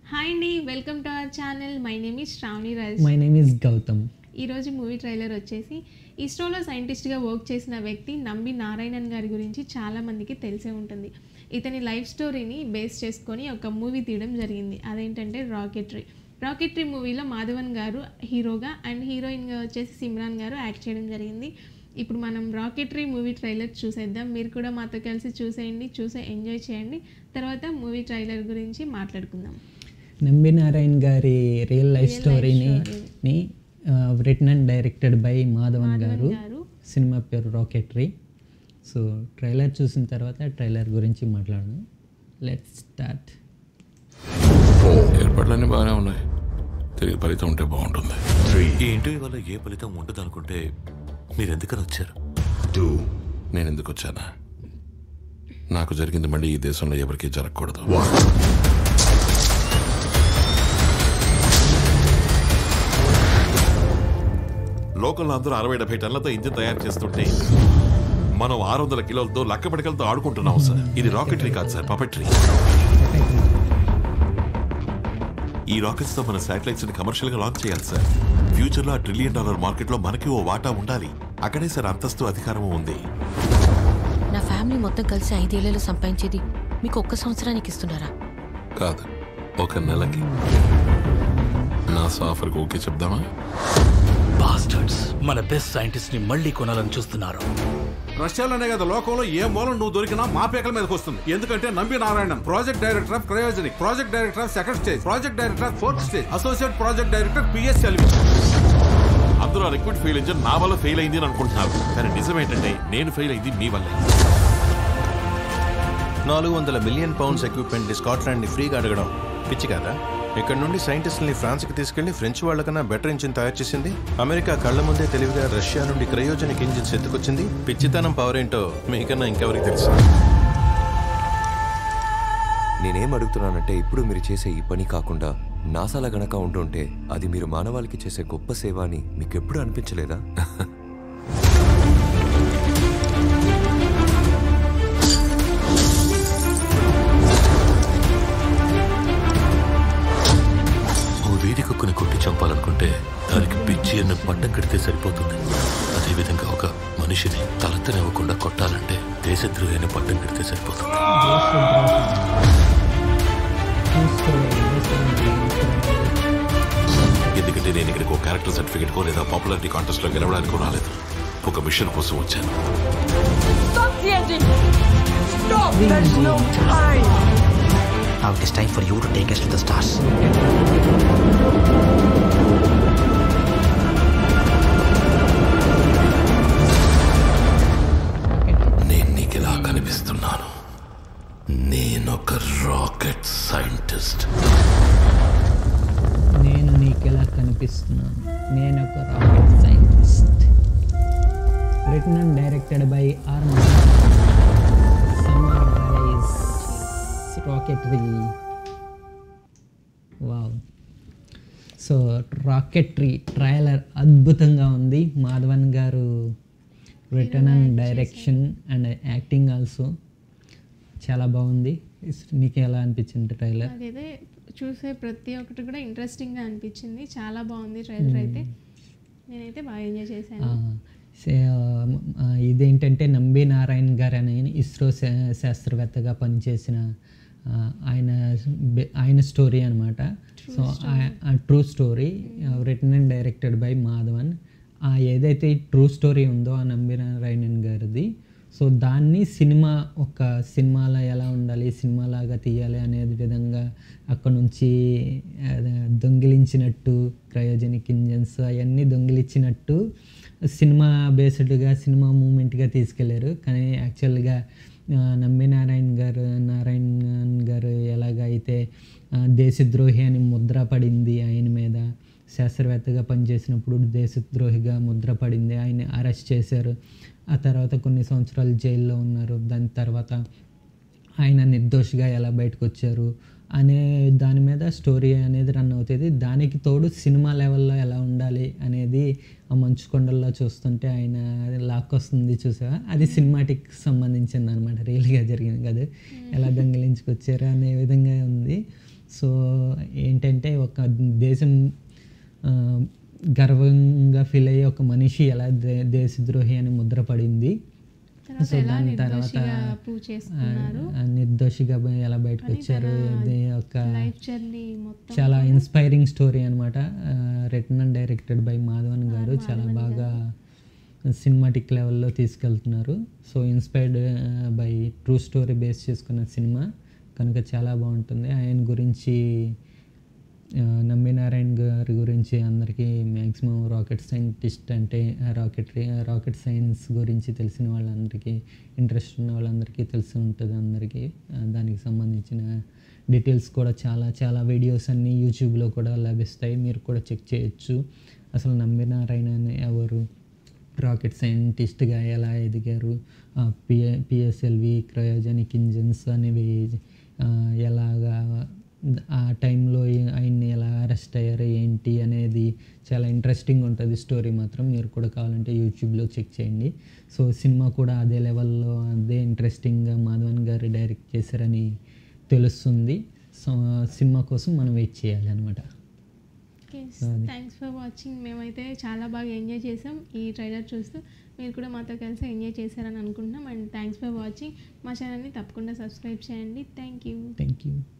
Hi అండి welcome to our channel my name is Shravani Raj my name is Gautham ఈరోజు movie trailer వచ్చేసి ఇస్రోలో సైంటిస్ట్గా work చేసిన వ్యక్తి నంబి నారాయణన్ గారి గురించి చాలా మందికి తెలిసే ఉంటుంది ఇతని లైఫ్ స్టోరీని బేస్ చేసుకొని ఒక మూవీ తీయడం జరిగింది అదేంటంటే రాకెట్రీ రాకెట్రీ మూవీలో మాధవన్ గారు హీరోగా అండ్ హీరోయిన్గా వచ్చేసి సిమ్రాన్ గారు యాక్ట్ చేయడం జరిగింది ఇప్పుడు మనం రాకెట్రీ మూవీ ట్రైలర్ చూసేద్దాం మీరు కూడా మాతో కలిసి చూసేయండి చూసే ఎంజాయ్ చేయండి తర్వాత మూవీ ట్రైలర్ గురించి మాట్లాడుకుందాం నంబి నారాయణ్ గారి రియల్ లైఫ్ స్టోరీని ని written and directed by Madhavan garu garu cinema పేరు రాకెటరీ సో ట్రైలర్ చూసిన తర్వాత ట్రైలర్ గురించి మాట్లాడదాం లెట్ స్టార్ట్ ఏర్పాట్లన్నీ బాగానే ఉన్నాయి తిరిగి ఫలితం ఉంటే బాగుంటుంది ఈ ఇంటర్వ్యూ వల్ల ఏ ఫలితం ఉండదు అనుకుంటే మీరు ఎందుకని వచ్చారు నేను ఎందుకు వచ్చానా నాకు జరిగింది మళ్ళీ ఈ దేశంలో ఎవరికీ జరగకూడదు లోకల్లో అందరూ అరవై డెబ్బై టన్నులతో ఇంజిన్ తయారు చేస్తుంటే మనం ఆరు వందల కిలోలతో లక్క పడకలతో ఆడుకుంటున్నాం సార్ ఇది రాకెటరీ కాదు సార్ పపెటరీ ఈ రాకెట్స్ తో మన శాటిలైట్స్ ని కమర్షియల్ గా లాంచ్ చేయాలి సార్ ఫ్యూచర్ లో ఆ ట్రిలియన్ డాలర్ మార్కెట్ లో మనకి ఓ వాటా ఉండాలి అక్కడే సార్ అంతస్తు అధికారం ఉంది నా ఫ్యామిలీ మొత్తం కలిసి ఐదేళ్లలో సంపాదించేది మీకు ఒక్క సంవత్సరానికి ఇస్తున్నారా కాదు ఒక నెలకి నా సాఫర్కి ఓకే చెప్దామా బాస్టర్డ్స్ మన బెస్ట్ సైంటిస్ట్ ని మళ్ళీ కొనాలని చూస్తున్నారు రష్యాలోనే కదా లోకంలో ఏ మూలం నువ్వు దొరికినా మా పేకల మీదకి వస్తుంది ఎందుకంటే Nambi Narayanan project director of cryogenic project director of second stage project director of fourth stage associate project director PS Selvi అందరూ ఆ లిక్విడ్ ఫెయిల్ ఇంజిన్ నా వల్ల ఫెయిల్ అయింది అని అనుకుంటున్నారు కానీ నిజం ఏంటంటే నేను ఫెయిల్ అయింది మీ వల్లే నాలుగు వందల మిలియన్ పౌండ్స్ ఎక్విప్మెంట్ ని స్కాట్లాండ్ ని ఫ్రీగా అడగడం పిచ్చి కదా ఇక్కడ నుండి సైంటిస్టుల్ని ఫ్రాన్స్ కి తీసుకెళ్లి ఫ్రెంచ్ వాళ్ళకన్నా బెటర్ ఇంజిన్ తయారు చేసింది అమెరికా కళ్ళ ముందే తెలివిగా రష్యా నుండి క్రయోజనిక్ ఇంజిన్స్ ఎత్తుకొచ్చింది పిచ్చితనం పవర్ ఏంటో మీకన్నా ఇంకెవరికి తెలుసు నేనేం అడుగుతున్నానంటే ఇప్పుడు మీరు చేసే ఈ పని కాకుండా నాసాల గనక ఉంటుంటే అది మీరు మానవాళికి చేసే గొప్ప సేవ అని మీకు ఎప్పుడు అనిపించలేదా ఓ వేడి కుక్కుని కొట్టి చంపాలనుకుంటే దానికి పిచ్చి అన్న పట్టం కడితే సరిపోతుంది అదేవిధంగా ఒక మనిషిని తలెత్తనివ్వకుండా కొట్టాలంటే దేశద్రోహి అనే పట్టం కడితే సరిపోతుంది ఎందుకంటే నేను ఇక్కడికి ఒక క్యారెక్టర్ సర్టిఫికేట్ కో లేదా పాపులారిటీ కాంటెస్ట్ లో గెలవడానికో రాలేదు ఒక మిషన్ కోసం వచ్చాను Now it is time for you to take us to the stars. నేను నీకు ఇలా కనిపిస్తున్నాను నేనొక రాకెట్ సైంటిస్ట్ నేను నీకు ఎలా కనిపిస్తున్నాను నేను ఒక rocket scientist written and directed by R summer rice rocketry wow so rocketry trailer అద్భుతంగా ఉంది Madhavan garu return and direction and acting also చాలా బాగుంది ఇస్- నీకు ఎలా అనిపించింది ట్రైలర్ నాకైతే చూసే ప్రతి ఒక్కటి కూడా ఇంట్రెస్టింగ్గా అనిపించింది చాలా బాగుంది ట్రైలర్ అయితే నేనైతే బాగా ఎంజాయ్ చేశాను ఇదేంటంటే నంబి నారాయణ్ గారు అనే ఇస్రో శా- శాస్త్రవేత్తగా పనిచేసిన ఆ, ఆయన బె- ఆయన స్టోరీ అనమాట so true story written and directed by Madhavan ఆ ఏదైతే ట్రూ స్టోరీ ఉందో ఆ నంబి నారాయణన్ గారిది సో దాన్ని సినిమా ఒక సినిమాలో ఎలా ఉండాలి సినిమాలాగా తీయాలి అనే విధంగా అక్కడ నుంచి అదే దొంగిలించినట్టు క్రయోజనిక్ ఇంజన్స్ అవన్నీ దొంగిలించినట్టు సినిమా బేస్డ్గా సినిమా మూమెంట్గా తీసుకెళ్లారు కానీ యాక్చువల్గా ఆ, నంబి నారాయణ గారు నారాయణ్ గారు ఎలాగైతే ఆ, దేశద్రోహి అని ముద్ర పడింది ఆయన మీద శాస్త్రవేత్తగా పనిచేసినప్పుడు దేశద్రోహిగా ముద్ర పడింది ఆయన అరెస్ట్ చేశారు ఆ తర్వాత కొన్ని సంవత్సరాలు జైల్లో ఉన్నారు దాని తర్వాత ఆయన నిర్దోషిగా ఎలా బయటకు వచ్చారు అనే దాని మీద స్టోరీ అనేది రన్ అవుతుంది దానికి తోడు సినిమా లెవెల్లో ఎలా ఉండాలి అనేది ఆ మంచు కొండల్లో చూస్తుంటే ఆయన లాక్కొస్తుంది చూసావా అది సినిమాటిక్ సంబంధించింది అనమాట రియల్గా జరిగింది కదా ఎలా దొంగిలించుకొచ్చారు అనే విధంగా ఉంది సో ఏంటంటే ఒక దేశం ఆ, గర్వంగా ఫీల్ అయ్యే ఒక మనిషి ఎలా దే దేశద్రోహి అని ముద్ర పడింది తర్వాత సో ఎలా దాని తర్వాత నిర్దోషిగా ప్రూవ్ చేసుకున్నారు ఆ, నిర్దోషిగా బ- ఎలా బయటకు వచ్చారు ఇది ఒక లైఫ్ జర్నీ మొత్తం చాలా ఇన్స్పైరింగ్ స్టోరీ అనమాట return and directed by Madhavan garu చాలా బాగా సినిమాటిక్ లెవెల్లో తీసుకెళ్తున్నారు so inspired by true story base చేసుకున్న సినిమా కనుక చాలా బాగుంటుంది ఆయన గురించి ఆ, నంబి నారాయణ గారి గురించి అందరికీ మ్యాక్సిమం రాకెట్ సైంటిస్ట్ అంటే రాకెటరీ రాకెట్ సైన్స్ గురించి తెలిసిన వాళ్ళందరికీ ఇంట్రెస్ట్ ఉన్న వాళ్ళందరికీ తెలిసి ఉంటుంది అందరికీ ఆ, దానికి సంబంధించిన డీటెయిల్స్ కూడా చాలా చాలా వీడియోస్ అన్నీ యూట్యూబ్లో కూడా లభిస్తాయి మీరు కూడా చెక్ చేయొచ్చు అసలు నంబి నారాయణ అనే ఎవరు రాకెట్ సైంటిస్ట్గా ఎలా ఎదిగారు పిఏ పిఎస్ఎల్వి క్రయోజనిక్ ఇంజిన్స్ అనేవి ఆ, ఎలాగా ఆ టైంలో ఆయన్ని ఎలా అరెస్ట్ అయ్యారు ఏంటి అనేది చాలా ఇంట్రెస్టింగ్ ఉంటుంది స్టోరీ మాత్రం మీరు కూడా కావాలంటే యూట్యూబ్లో చెక్ చేయండి సో సినిమా కూడా అదే లెవెల్లో అదే ఇంట్రెస్టింగ్గా మాధవన్ గారు డైరెక్ట్ చేశారని తెలుస్తుంది సో సినిమా కోసం మనం వెయిట్ చేయాలి అనమాట థ్యాంక్స్ ఫర్ వాచింగ్ మేమైతే చాలా బాగా ఎంజాయ్ చేసాం ఈ ట్రైలర్ చూస్తూ మీరు కూడా మాతో కలిసి ఎంజాయ్ చేశారని అనుకుంటున్నాం అండ్ థ్యాంక్స్ ఫర్ వాచింగ్ మా ఛానల్ని తప్పకుండా సబ్స్క్రైబ్ చేయండి థ్యాంక్ యూ థ్యాంక్ యూ